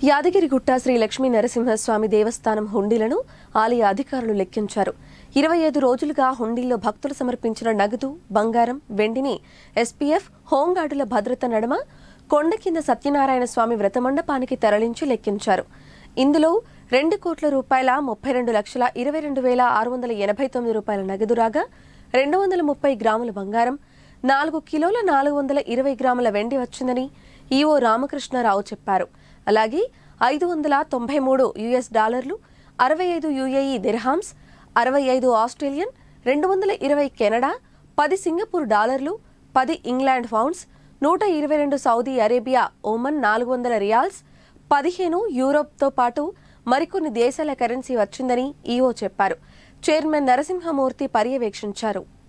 యాదగిరిగుట్ట శ్రీ లక్ష్మీ నరసింహస్వామి దేవస్థానం హుండీలను ఆలయ అధికారులు లెక్కించారు ఇరవై ఐదు రోజులుగా హుండీల్లో భక్తులు సమర్పించిన నగదు బంగారం వెండిని ఎస్పీఎఫ్ హోంగార్డుల భద్రత నడమ కొండ కింద సత్యనారాయణ స్వామి వ్రతమండపానికి తరలించి లెక్కించారు ఇందులో రెండు కోట్ల రూపాయల ముప్పై రెండు లక్షల ఇరవై రెండు వేల ఆరు వందల ఎనభై తొమ్మిది రూపాయల నగదు రాగా రెండు వందల ముప్పై గ్రాముల బంగారం నాలుగు కిలోల నాలుగు వందల ఇరవై గ్రాముల వెండి వచ్చిందని ఈఓ రామకృష్ణారావు చెప్పారు అలాగే ఐదు వందల తొంభై మూడు యుఎస్ డాలర్లు అరవై ఐదు యుఏఈ దిర్హామ్స్ అరవై ఐదు ఆస్ట్రేలియన్ రెండు వందల ఇరవై కెనడా పది సింగపూర్ డాలర్లు పది ఇంగ్లాండ్ పౌండ్స్ నూట ఇరవై రెండు సౌదీ అరేబియా ఓమన్ నాలుగు వందల రియాల్స్ పదిహేను యూరోప్తో పాటు మరికొన్ని దేశాల కరెన్సీ వచ్చిందని ఈఓ చెప్పారు చైర్మన్ నరసింహమూర్తి పర్యవేక్షించారు